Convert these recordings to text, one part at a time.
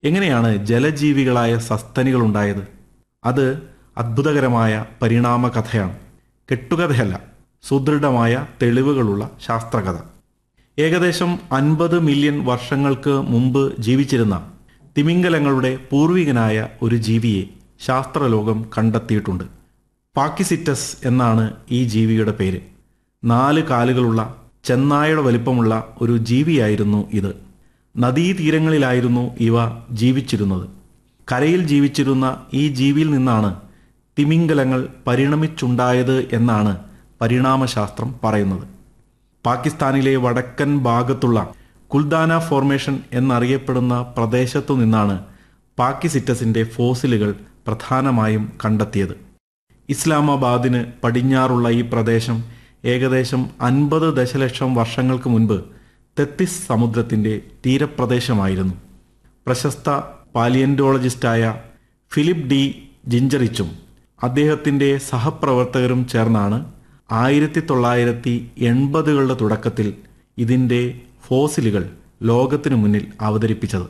എങ്ങനെയാണ് ജലജീവികളായ സസ്തനികൾ ഉണ്ടായത് അത് അത്ഭുതകരമായ പരിണാമ കഥയാണ് കെട്ടുകഥയല്ല സുദൃഢമായ തെളിവുകളുള്ള ശാസ്ത്രകഥ ഏകദേശം അൻപത് മില്യൺ വർഷങ്ങൾക്ക് മുമ്പ് ജീവിച്ചിരുന്ന തിമിംഗലങ്ങളുടെ പൂർവികനായ ഒരു ജീവിയെ ശാസ്ത്രലോകം കണ്ടെത്തിയിട്ടുണ്ട് പാക്കിസിറ്റസ് എന്നാണ് ഈ ജീവിയുടെ പേര് നാല് കാലുകളുള്ള ചെന്നായയുടെ വലിപ്പമുള്ള ഒരു ജീവിയായിരുന്നു ഇത് നദീതീരങ്ങളിലായിരുന്നു ഇവ ജീവിച്ചിരുന്നത് കരയിൽ ജീവിച്ചിരുന്ന ഈ ജീവിയിൽ നിന്നാണ് തിമിംഗലങ്ങൾ പരിണമിച്ചുണ്ടായത് എന്നാണ് പരിണാമശാസ്ത്രം പറയുന്നത് പാകിസ്ഥാനിലെ വടക്കൻ ഭാഗത്തുള്ള കുൽദാന ഫോർമേഷൻ എന്നറിയപ്പെടുന്ന പ്രദേശത്തു നിന്നാണ് പാക്കിസിറ്റസിന്റെ ഫോസിലുകൾ പ്രധാനമായും കണ്ടെത്തിയത് ഇസ്ലാമാബാദിന് പടിഞ്ഞാറുള്ള ഈ പ്രദേശം ഏകദേശം അൻപത് ദശലക്ഷം വർഷങ്ങൾക്ക് മുൻപ് തെത്തിസ് സമുദ്രത്തിന്റെ തീരപ്രദേശമായിരുന്നു പ്രശസ്ത പാലിയന്റോളജിസ്റ്റായ ഫിലിപ്പ് ഡി ജിഞ്ചറിച്ചും അദ്ദേഹത്തിന്റെ സഹപ്രവർത്തകരും ചേർന്നാണ് ആയിരത്തി തൊള്ളായിരത്തി എൺപതുകളുടെ തുടക്കത്തിൽ ഇതിന്റെ ഫോസിലുകൾ ലോകത്തിനു മുന്നിൽ അവതരിപ്പിച്ചത്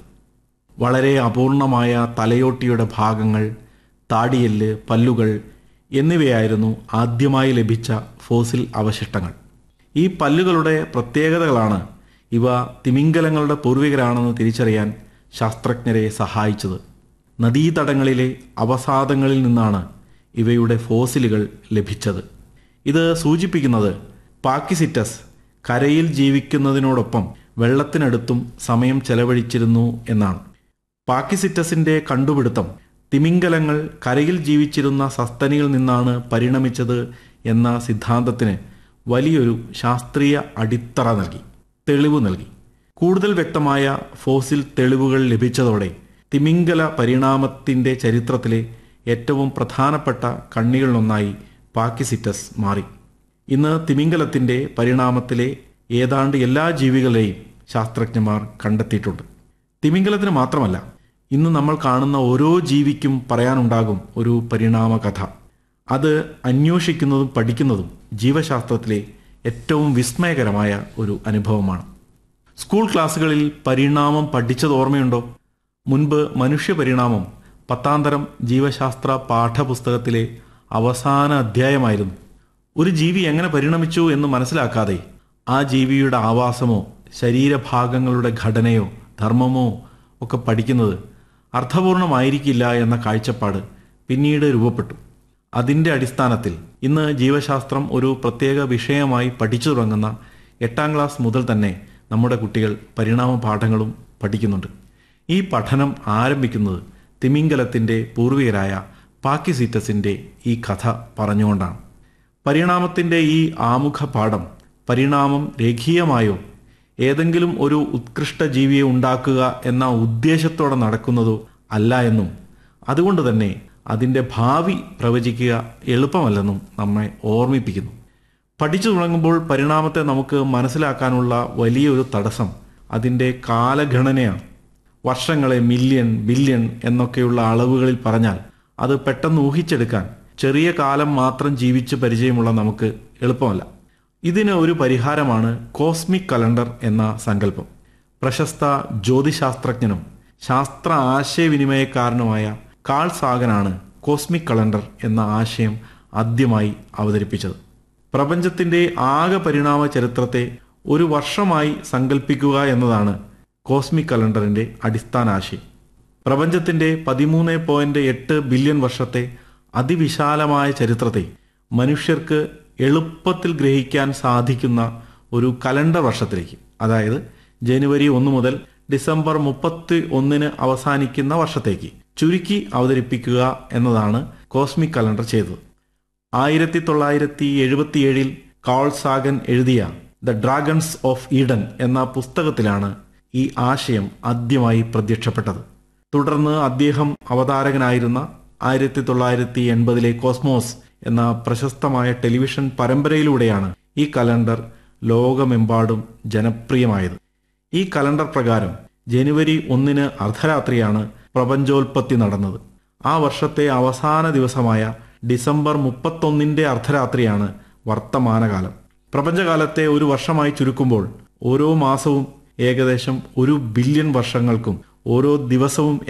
വളരെ അപൂർണമായ തലയോട്ടിയുടെ ഭാഗങ്ങൾ താടിയെല്ല് പല്ലുകൾ എന്നിവയായിരുന്നു ആദ്യമായി ലഭിച്ച ഫോസിൽ അവശിഷ്ടങ്ങൾ ഈ പല്ലുകളുടെ പ്രത്യേകതകളാണ് ഇവ തിമിംഗലങ്ങളുടെ പൂർവികരാണെന്ന് തിരിച്ചറിയാൻ ശാസ്ത്രജ്ഞരെ സഹായിച്ചത് നദീതടങ്ങളിലെ അവസാദങ്ങളിൽ നിന്നാണ് ഇവയുടെ ഫോസിലുകൾ ലഭിച്ചത് ഇത് സൂചിപ്പിക്കുന്നത് പാക്കിസിറ്റസ് കരയിൽ ജീവിക്കുന്നതിനോടൊപ്പം വെള്ളത്തിനടുത്തും സമയം ചെലവഴിച്ചിരുന്നു എന്നാണ് പാക്കിസിറ്റസിന്റെ കണ്ടുപിടുത്തം തിമിംഗലങ്ങൾ കരയിൽ ജീവിച്ചിരുന്ന സസ്തനിയിൽ നിന്നാണ് പരിണമിച്ചത് എന്ന സിദ്ധാന്തത്തിന് വലിയൊരു ശാസ്ത്രീയ അടിത്തറ നൽകി തെളിവ് നൽകി കൂടുതൽ വ്യക്തമായ ഫോസിൽ തെളിവുകൾ ലഭിച്ചതോടെ തിമിംഗല പരിണാമത്തിന്റെ ചരിത്രത്തിലെ ഏറ്റവും പ്രധാനപ്പെട്ട കണ്ണികളിലൊന്നായി പാക്കിസിറ്റസ് മാറി ഇന്ന് തിമിംഗലത്തിന്റെ പരിണാമത്തിലെ ഏതാണ്ട് എല്ലാ ജീവികളെയും ശാസ്ത്രജ്ഞന്മാർ കണ്ടെത്തിയിട്ടുണ്ട് തിമിംഗലത്തിന് മാത്രമല്ല ഇന്ന് നമ്മൾ കാണുന്ന ഓരോ ജീവിക്കും പറയാനുണ്ടാകും ഒരു പരിണാമ കഥ അത് അന്വേഷിക്കുന്നതും പഠിക്കുന്നതും ജീവശാസ്ത്രത്തിലെ ഏറ്റവും വിസ്മയകരമായ ഒരു അനുഭവമാണ് സ്കൂൾ ക്ലാസ്സുകളിൽ പരിണാമം പഠിച്ചത് ഓർമ്മയുണ്ടോ മുൻപ് മനുഷ്യ പരിണാമം പത്താന്തരം ജീവശാസ്ത്ര പാഠപുസ്തകത്തിലെ അവസാന അധ്യായമായിരുന്നു ഒരു ജീവി എങ്ങനെ പരിണമിച്ചു എന്ന് മനസ്സിലാക്കാതെ ആ ജീവിയുടെ ആവാസമോ ശരീരഭാഗങ്ങളുടെ ഘടനയോ ധർമ്മമോ ഒക്കെ പഠിക്കുന്നത് അർത്ഥപൂർണമായിരിക്കില്ല എന്ന കാഴ്ചപ്പാട് പിന്നീട് രൂപപ്പെട്ടു അതിൻ്റെ അടിസ്ഥാനത്തിൽ ഇന്ന് ജീവശാസ്ത്രം ഒരു പ്രത്യേക വിഷയമായി പഠിച്ചു തുടങ്ങുന്ന എട്ടാം ക്ലാസ് മുതൽ തന്നെ നമ്മുടെ കുട്ടികൾ പരിണാമ പാഠങ്ങളും പഠിക്കുന്നുണ്ട് ഈ പഠനം ആരംഭിക്കുന്നത് തിമിംഗലത്തിൻ്റെ പൂർവികരായ പാക്കിസീറ്റസിൻ്റെ ഈ കഥ പറഞ്ഞുകൊണ്ടാണ് പരിണാമത്തിൻ്റെ ഈ ആമുഖ പാഠം പരിണാമം രേഖീയമായോ ഏതെങ്കിലും ഒരു ഉത്കൃഷ്ട ജീവിയെ ഉണ്ടാക്കുക എന്ന ഉദ്ദേശത്തോടെ നടക്കുന്നതോ അല്ല എന്നും അതുകൊണ്ട് തന്നെ അതിൻ്റെ ഭാവി പ്രവചിക്കുക എളുപ്പമല്ലെന്നും നമ്മെ ഓർമ്മിപ്പിക്കുന്നു പഠിച്ചു തുടങ്ങുമ്പോൾ പരിണാമത്തെ നമുക്ക് മനസ്സിലാക്കാനുള്ള വലിയൊരു തടസ്സം അതിൻ്റെ കാലഗണനയാണ് വർഷങ്ങളെ മില്യൺ ബില്യൺ എന്നൊക്കെയുള്ള അളവുകളിൽ പറഞ്ഞാൽ അത് പെട്ടെന്ന് ഊഹിച്ചെടുക്കാൻ ചെറിയ കാലം മാത്രം ജീവിച്ച് പരിചയമുള്ള നമുക്ക് എളുപ്പമല്ല ഇതിന് ഒരു പരിഹാരമാണ് കോസ്മിക് കലണ്ടർ എന്ന സങ്കല്പം പ്രശസ്ത ജ്യോതിശാസ്ത്രജ്ഞനും ശാസ്ത്ര ആശയവിനിമയക്കാരനുമായ കാൾ സാഗനാണ് കോസ്മിക് കലണ്ടർ എന്ന ആശയം ആദ്യമായി അവതരിപ്പിച്ചത് പ്രപഞ്ചത്തിന്റെ ആകെ പരിണാമ ചരിത്രത്തെ ഒരു വർഷമായി സങ്കല്പിക്കുക എന്നതാണ് കോസ്മിക് കലണ്ടറിന്റെ അടിസ്ഥാന ആശയം പ്രപഞ്ചത്തിന്റെ പതിമൂന്ന് പോയിന്റ് എട്ട് ബില്യൺ വർഷത്തെ അതിവിശാലമായ ചരിത്രത്തെ മനുഷ്യർക്ക് എളുപ്പത്തിൽ ഗ്രഹിക്കാൻ സാധിക്കുന്ന ഒരു കലണ്ടർ വർഷത്തിലേക്ക് അതായത് ജനുവരി ഒന്ന് മുതൽ ഡിസംബർ മുപ്പത്തി ഒന്നിന് അവസാനിക്കുന്ന വർഷത്തേക്ക് ചുരുക്കി അവതരിപ്പിക്കുക എന്നതാണ് കോസ്മിക് കലണ്ടർ ചെയ്തത് ആയിരത്തി തൊള്ളായിരത്തി എഴുപത്തിയേഴിൽ കാൾ സാഗൻ എഴുതിയ ദ ഡ്രാഗൺസ് ഓഫ് ഈഡൻ എന്ന പുസ്തകത്തിലാണ് ഈ ആശയം ആദ്യമായി പ്രത്യക്ഷപ്പെട്ടത് തുടർന്ന് അദ്ദേഹം അവതാരകനായിരുന്ന ആയിരത്തി തൊള്ളായിരത്തി എൺപതിലെ കോസ്മോസ് എന്ന പ്രശസ്തമായ ടെലിവിഷൻ പരമ്പരയിലൂടെയാണ് ഈ കലണ്ടർ ലോകമെമ്പാടും ജനപ്രിയമായത് ഈ കലണ്ടർ പ്രകാരം ജനുവരി ഒന്നിന് അർദ്ധരാത്രിയാണ് പ്രപഞ്ചോൽപത്തി നടന്നത് ആ വർഷത്തെ അവസാന ദിവസമായ ഡിസംബർ മുപ്പത്തൊന്നിന്റെ അർദ്ധരാത്രിയാണ് വർത്തമാനകാലം പ്രപഞ്ചകാലത്തെ ഒരു വർഷമായി ചുരുക്കുമ്പോൾ ഓരോ മാസവും ഏകദേശം ഒരു ബില്യൺ വർഷങ്ങൾക്കും ഓരോ ദിവസവും